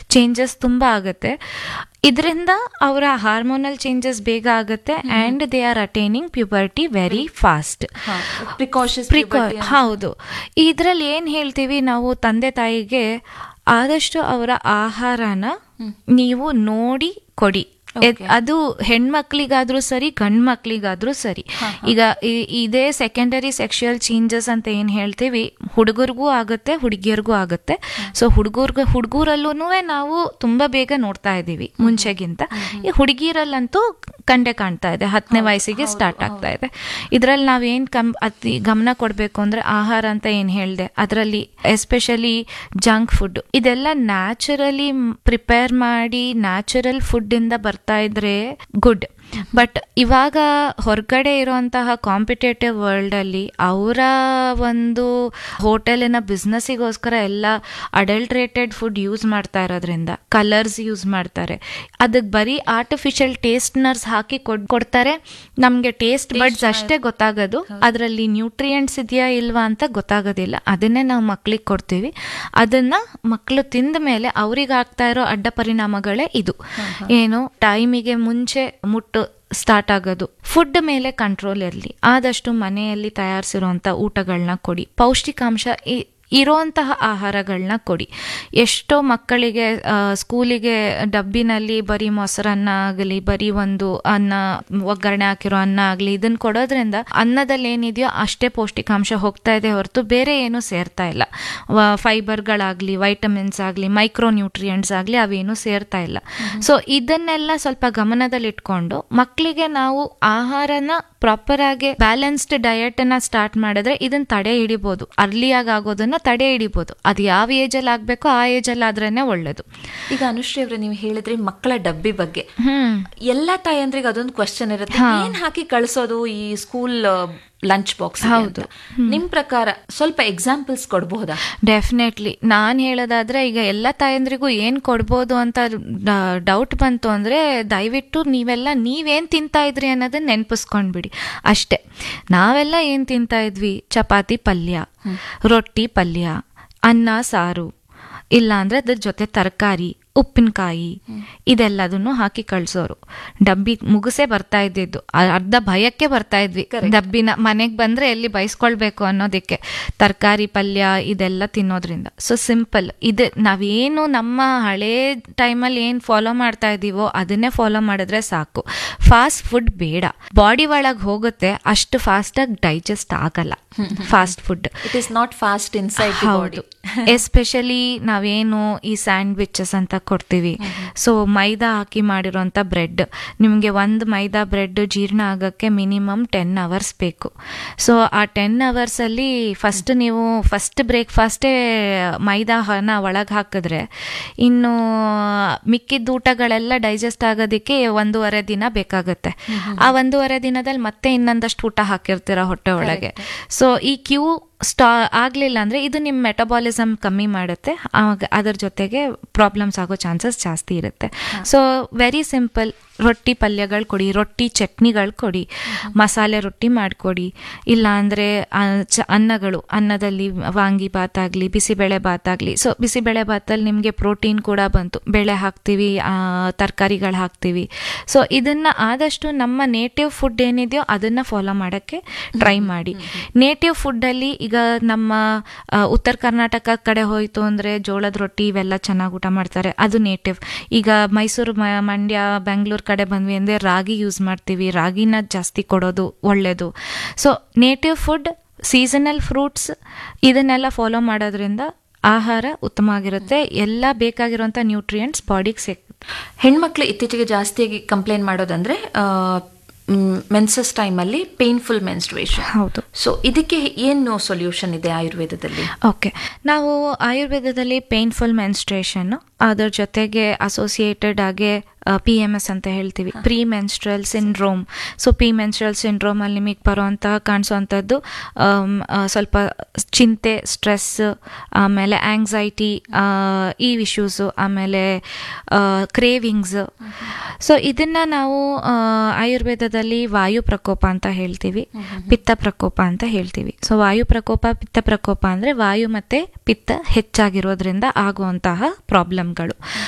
Changes ತುಂಬ ಆಗುತ್ತೆ ಇದರಿಂದ ಅವರ ಹಾರ್ಮೋನಲ್ ಚೇಂಜಸ್ ಬೇಗ ಆಗುತ್ತೆ and they are attaining puberty very fast precautions ಪ್ರಿಕಾ ಹೌದು ಇದ್ರಲ್ಲಿ ಏನ್ ಹೇಳ್ತೀವಿ ನಾವು ತಂದೆ ತಾಯಿಗೆ ಆದಷ್ಟು ಅವರ ಆಹಾರನ ನೀವು ನೋಡಿ ಕೊಡಿ ಎದ್- ಅದು ಹೆಣ್ಮಕ್ಳಿಗಾದ್ರೂ ಸರಿ ಗಂಡ್ ಮಕ್ಳಿಗಾದ್ರೂ ಸರಿ ಈಗ ಈ- ಇದೇ ಸೆಕೆಂಡರಿ ಸೆಕ್ಷುಯಲ್ ಚೇಂಜಸ್ ಅಂತ ಏನ್ ಹೇಳ್ತೀವಿ ಹುಡುಗರಿಗೂ ಆಗುತ್ತೆ ಹುಡುಗಿಯರಿಗೂ ಆಗುತ್ತೆ ಸೊ ಹುಡುಗರ್ಗ ಹುಡುಗರಲ್ಲೂ ನಾವು ತುಂಬಾ ಬೇಗ ನೋಡ್ತಾ ಇದ್ದೀವಿ ಮುಂಚೆಗಿಂತ ಈ ಹುಡುಗಿರಲ್ಲಂತೂ ಕಂಡೆ ಕಾಣ್ತಾ ಇದೆ ಹತ್ತನೇ ವಯಸ್ಸಿಗೆ ಸ್ಟಾರ್ಟ್ ಆಗ್ತಾ ಇದೆ ಇದ್ರಲ್ಲಿ ನಾವೇನ್ ಕಮ್ ಅತಿ ಗಮನ ಕೊಡ್ಬೇಕು ಅಂದ್ರೆ ಆಹಾರ ಅಂತ ಏನ್ ಹೇಳ್ದೆ ಅದರಲ್ಲಿ ಎಸ್ಪೆಷಲಿ ಜಂಕ್ ಫುಡ್ ಇದೆಲ್ಲ ನ್ಯಾಚುರಲಿ ಪ್ರಿಪೇರ್ ಮಾಡಿ ನ್ಯಾಚುರಲ್ ಫುಡ್ ಇಂದ ಬರ್ತಾ ಇದ್ರೆ ಗುಡ್ ಬಟ್ ಇವಾಗ ಹೊರಗಡೆ ಇರುವಂತಹ ಕಾಂಪಿಟೇಟಿವ್ ವರ್ಲ್ಡ್ ಅಲ್ಲಿ ಅವರ ಒಂದು ಹೋಟೆಲಿನ ಬಿಸ್ನೆಸ್ಸಿಗೋಸ್ಕರ ಎಲ್ಲ ಅಡಲ್ಟ್ರೇಟೆಡ್ ಫುಡ್ ಯೂಸ್ ಮಾಡ್ತಾ ಇರೋದ್ರಿಂದ ಕಲರ್ಸ್ ಯೂಸ್ ಮಾಡ್ತಾರೆ ಅದಕ್ಕೆ ಬರೀ ಆರ್ಟಿಫಿಷಿಯಲ್ ಟೇಸ್ಟ್ನರ್ಸ್ ಹಾಕಿ ಕೊಡ್ ಕೊಡ್ತಾರೆ ನಮಗೆ ಟೇಸ್ಟ್ ಬಡ್ಸ್ ಅಷ್ಟೇ ಗೊತ್ತಾಗೋದು ಅದರಲ್ಲಿ ನ್ಯೂಟ್ರಿಯೆಂಟ್ಸ್ ಇದೆಯಾ ಇಲ್ವಾ ಅಂತ ಗೊತ್ತಾಗೋದಿಲ್ಲ ಅದನ್ನೇ ನಾವು ಮಕ್ಳಿಗೆ ಕೊಡ್ತೀವಿ ಅದನ್ನ ಮಕ್ಕಳು ತಿಂದ ಮೇಲೆ ಅವ್ರಿಗೆ ಆಗ್ತಾ ಇರೋ ಅಡ್ಡ ಪರಿಣಾಮಗಳೇ ಇದು ಏನು ಟೈಮಿಗೆ ಮುಂಚೆ ಮುಟ್ಟು ಸ್ಟಾರ್ಟ್ ಆಗೋದು ಫುಡ್ ಮೇಲೆ ಕಂಟ್ರೋಲ್ ಇರಲಿ ಆದಷ್ಟು ಮನೆಯಲ್ಲಿ ತಯಾರಿಸಿರುವಂಥ ಊಟಗಳನ್ನ ಕೊಡಿ ಪೌಷ್ಟಿಕಾಂಶ ಇ- ಇರೋಂತಹ ಆಹಾರಗಳನ್ನ ಕೊಡಿ ಎಷ್ಟೋ ಮಕ್ಕಳಿಗೆ ಆ, ಸ್ಕೂಲಿಗೆ ಡಬ್ಬಿನಲ್ಲಿ ಬರೀ ಮೊಸರನ್ನ ಆಗಲಿ ಬರೀ ಒಂದು ಅನ್ನ ಒಗ್ಗರಣೆ ಹಾಕಿರೋ ಅನ್ನ ಆಗಲಿ ಇದನ್ನ ಕೊಡೋದ್ರಿಂದ ಅನ್ನದಲ್ಲಿ ಏನಿದೆಯೋ ಅಷ್ಟೇ ಪೌಷ್ಟಿಕಾಂಶ ಹೋಗ್ತಾ ಇದೆ ಹೊರತು ಬೇರೆ ಏನು ಸೇರ್ತಾ ಇಲ್ಲ ವ- ಫೈಬರ್ಗಳಾಗ್ಲಿ ವೈಟಮಿನ್ಸ್ ಆಗಲಿ ಮೈಕ್ರೋ ನ್ಯೂಟ್ರಿಯೆಂಟ್ಸ್ ಆಗಲಿ ಅವೇನು ಸೇರ್ತಾ ಇಲ್ಲ ಸೊ ಇದನ್ನೆಲ್ಲ ಸ್ವಲ್ಪ ಗಮನದಲ್ಲಿಟ್ಕೊಂಡು ಮಕ್ಕಳಿಗೆ ನಾವು ಆಹಾರನ ಪ್ರಾಪರ್ ಆಗಿ ಬ್ಯಾಲೆನ್ಸ್ಡ್ ಡಯಟ್ ಅನ್ನ ಸ್ಟಾರ್ಟ್ ಮಾಡಿದ್ರೆ ಇದನ್ನ ತಡೆ ಹಿಡಿಬಹುದು ಅರ್ಲಿಯಾಗಿ ಆಗೋದನ್ನ ತಡೆ ಹಿಡಿಬಹುದು ಅದು ಯಾವ ಏಜ್ ಅಲ್ಲಿ ಆಗ್ಬೇಕೋ ಆ ಏಜ್ ಅಲ್ಲಿ ಆದ್ರೇನೆ ಒಳ್ಳೇದು ಈಗ ಅನುಶ್ರೀ ಅವ್ರೆ ನೀವು ಹೇಳಿದ್ರಿ ಮಕ್ಕಳ ಡಬ್ಬಿ ಬಗ್ಗೆ ಹ್ಮ್ ಎಲ್ಲಾ ತಾಯಂದ್ರಿಗೆ ಅದೊಂದು ಕ್ವಶನ್ ಇರುತ್ತೆ ಏನ್ ಹಾಕಿ ಕಳ್ಸೋದು ಈ ಸ್ಕೂಲ್ ಲಂಚ್ ಬಾಕ್ಸ್ ಹೌದು. ನಿಮ್ ಪ್ರಕಾರ ಸ್ವಲ್ಪ ಎಕ್ಸಾಂಪಲ್ಸ್ ಕೊಡಬಹುದಾ ಡೆಫಿನೆಟ್ಲಿ ನಾನು ಹೇಳೋದಾದ್ರೆ ಈಗ ಎಲ್ಲ ತಾಯಂದ್ರಿಗೂ ಏನ್ ಕೊಡ್ಬೋದು ಅಂತ ಡೌಟ್ ಬಂತು ಅಂದ್ರೆ ದಯವಿಟ್ಟು ನೀವೆಲ್ಲ ನೀವೇನ್ ತಿಂತಾ ಇದ್ರಿ ಅನ್ನೋದನ್ನ ನೆನ್ಪಿಸ್ಕೊಂಡ್ಬಿಡಿ ಅಷ್ಟೇ ನಾವೆಲ್ಲ ಏನ್ ತಿಂತಾ ಇದ್ವಿ ಚಪಾತಿ ಪಲ್ಯ ರೊಟ್ಟಿ ಪಲ್ಯ ಅನ್ನ ಸಾರು ಇಲ್ಲ ಅಂದ್ರೆ ಅದ್ರ ಜೊತೆ ತರಕಾರಿ ಉಪ್ಪಿನಕಾಯಿ ಇದೆಲ್ಲದನ್ನು ಹಾಕಿ ಕಳ್ಸೋರು ಡಬ್ಬಿ ಮುಗಿಸೇ ಬರ್ತಾ ಇದ್ದಿದ್ದು ಅ- ಅರ್ಧ ಭಯಕ್ಕೆ ಬರ್ತಾ ಇದ್ವಿ ಡಬ್ಬಿನ ಮನೆಗೆ ಬಂದ್ರೆ ಎಲ್ಲಿ ಬಯಸ್ಕೊಳ್ಬೇಕು ಅನ್ನೋದಕ್ಕೆ ತರಕಾರಿ ಪಲ್ಯ ಇದೆಲ್ಲ ತಿನ್ನೋದ್ರಿಂದ ಸೊ ಸಿಂಪಲ್ ಇದು ನಾವೇನು ನಮ್ಮ ಹಳೇ ಟೈಮಲ್ಲಿ ಏನು ಫಾಲೋ ಮಾಡ್ತಾ ಇದ್ದೀವೋ ಅದನ್ನೇ ಫಾಲೋ ಮಾಡಿದ್ರೆ ಸಾಕು ಫಾಸ್ಟ್ ಫುಡ್ ಬೇಡ ಬಾಡಿ ಒಳಗೆ ಹೋಗುತ್ತೆ ಅಷ್ಟು ಫಾಸ್ಟಾಗಿ ಡೈಜೆಸ್ಟ್ ಆಗಲ್ಲ fast food it is not fast inside the body ಹೌದು ಎಸ್ಪೆಷಲಿ ನಾವೇನು ಈ ಸ್ಯಾಂಡ್ವಿಚಸ್ ಅಂತ ಕೊಡ್ತೀವಿ ಸೊ ಮೈದಾ ಹಾಕಿ ಮಾಡಿರೋಂಥ ಬ್ರೆಡ್ ನಿಮಗೆ ಒಂದು ಮೈದಾ ಬ್ರೆಡ್ ಜೀರ್ಣ ಆಗೋಕ್ಕೆ ಮಿನಿಮಮ್ ಟೆನ್ ಅವರ್ಸ್ ಬೇಕು ಸೊ ಆ ಟೆನ್ ಅವರ್ಸಲ್ಲಿ ಫಸ್ಟ್ ನೀವು ಫಸ್ಟ್ ಬ್ರೇಕ್ಫಾಸ್ಟೇ ಮೈದಾನ ಒಳಗೆ ಹಾಕಿದ್ರೆ ಇನ್ನು ಮಿಕ್ಕಿದ ಊಟಗಳೆಲ್ಲ ಡೈಜೆಸ್ಟ್ ಆಗೋದಕ್ಕೆ ಒಂದೂವರೆ ದಿನ ಬೇಕಾಗುತ್ತೆ ಆ ಒಂದೂವರೆ ದಿನದಲ್ಲಿ ಮತ್ತೆ ಇನ್ನೊಂದಷ್ಟು ಊಟ ಹಾಕಿರ್ತೀರ ಹೊಟ್ಟೆ ಒಳಗೆ ಸೊ ಈ ಕ್ಯೂ ಸ್ಟಾ ಆಗಲಿಲ್ಲ ಅಂದರೆ ಇದು ನಿಮ್ಮ ಮೆಟಬಾಲಿಸಮ್ ಕಮ್ಮಿ ಮಾಡುತ್ತೆ ಆಗ ಅದರ ಜೊತೆಗೆ ಪ್ರಾಬ್ಲಮ್ಸ್ ಆಗೋ ಚಾನ್ಸಸ್ ಜಾಸ್ತಿ ಇರುತ್ತೆ ಸೊ ವೆರಿ ಸಿಂಪಲ್ ರೊಟ್ಟಿ ಪಲ್ಯಗಳು ಕೊಡಿ ರೊಟ್ಟಿ ಚಟ್ನಿಗಳು ಕೊಡಿ ಮಸಾಲೆ ರೊಟ್ಟಿ ಮಾಡಿಕೊಡಿ ಇಲ್ಲ ಅಂದರೆ ಅನ್ನಗಳು ಅನ್ನದಲ್ಲಿ ವಾಂಗಿ ಭಾತ್ ಆಗಲಿ ಬಿಸಿಬೇಳೆ ಭಾತ್ ಆಗಲಿ ಸೊ ಬಿಸಿಬೇಳೆ ಭಾತಲ್ಲಿ ನಿಮಗೆ ಪ್ರೋಟೀನ್ ಕೂಡ ಬಂತು ಬೇಳೆ ಹಾಕ್ತೀವಿ ತರಕಾರಿಗಳು ಹಾಕ್ತೀವಿ ಸೊ ಇದನ್ನು ಆದಷ್ಟು ನಮ್ಮ ನೇಟಿವ್ ಫುಡ್ ಏನಿದೆಯೋ ಅದನ್ನು ಫಾಲೋ ಮಾಡೋಕ್ಕೆ ಟ್ರೈ ಮಾಡಿ ನೇಟಿವ್ ಫುಡ್ಡಲ್ಲಿ ಈಗ ನಮ್ಮ ಆ, ಉತ್ತರ ಕರ್ನಾಟಕ ಕಡೆ ಹೋಯ್ತು ಅಂದರೆ ಜೋಳದ ರೊಟ್ಟಿ ಇವೆಲ್ಲ ಚೆನ್ನಾಗಿ ಊಟ ಮಾಡ್ತಾರೆ ಅದು ನೇಟಿವ್ ಈಗ ಮೈಸೂರು ಮ- ಮಂಡ್ಯ ಬೆಂಗಳೂರು ಕಡೆ ಬಂದ್ವಿ ಅಂದರೆ ರಾಗಿ ಯೂಸ್ ಮಾಡ್ತೀವಿ ರಾಗಿನ ಜಾಸ್ತಿ ಕೊಡೋದು ಒಳ್ಳೆಯದು so native food seasonal fruits ಇದನ್ನೆಲ್ಲ ಫಾಲೋ ಮಾಡೋದ್ರಿಂದ ಆಹಾರ ಉತ್ತಮವಾಗಿರುತ್ತೆ ಎಲ್ಲ ಬೇಕಾಗಿರುವಂಥ ನ್ಯೂಟ್ರಿಯೆಂಟ್ಸ್ ಬಾಡಿಗೆ ಸಿಗುತ್ತೆ ಹೆಣ್ಮಕ್ಳು ಇತ್ತೀಚೆಗೆ ಜಾಸ್ತಿಯಾಗಿ ಕಂಪ್ಲೇಂಟ್ ಮಾಡೋದಂದ್ರೆ ಮೆನ್ಸಸ್ ಟೈಮಲ್ಲಿ ಪೇನ್ಫುಲ್ ಮೆನ್ಸ್ಟ್ರೇಷನ್ ಹೌದು ಸೊ ಇದಕ್ಕೆ ಏನು ಸೊಲ್ಯೂಷನ್ ಇದೆ ಆಯುರ್ವೇದದಲ್ಲಿ ಓಕೆ ನಾವು ಆಯುರ್ವೇದದಲ್ಲಿ ಪೇನ್ಫುಲ್ ಮೆನ್ಸ್ಟ್ರೇಷನ್ ಅದರ ಜೊತೆಗೆ ಅಸೋಸಿಯೇಟೆಡ್ ಆಗಿ ಪಿ ಎಮ್ ಎಸ್ ಅಂತ ಹೇಳ್ತೀವಿ premenstrual syndrome so P menstrual syndrome ಅಲ್ಲಿ ನಿಮಗೆ ಬರುವಂತಹ ಕಾಣಿಸುವಂಥದ್ದು ಆಮ್, ಆ, ಸ್ವಲ್ಪ ಚಿಂತೆ ಸ್ಟ್ರೆಸ್ ಆಮೇಲೆ ಆಂಗ್ಸೈಟಿ ಈ ಇಶ್ಯೂಸು ಆಮೇಲೆ ಕ್ರೇವಿಂಗ್ಸ್ ಸೊ ಇದನ್ನ ನಾವು ಆ, ಆಯುರ್ವೇದದಲ್ಲಿ ವಾಯು ಪ್ರಕೋಪ ಅಂತ ಹೇಳ್ತೀವಿ ಪಿತ್ತ ಪ್ರಕೋಪ ಅಂತ ಹೇಳ್ತೀವಿ ಸೊ ವಾಯು ಪ್ರಕೋಪ ಪಿತ್ತ ಪ್ರಕೋಪ ಅಂದ್ರೆ ವಾಯು ಮತ್ತೆ ಪಿತ್ತ ಹೆಚ್ಚಾಗಿರೋದ್ರಿಂದ ಆಗುವಂತಹ ಪ್ರಾಬ್ಲಮ್ಗಳು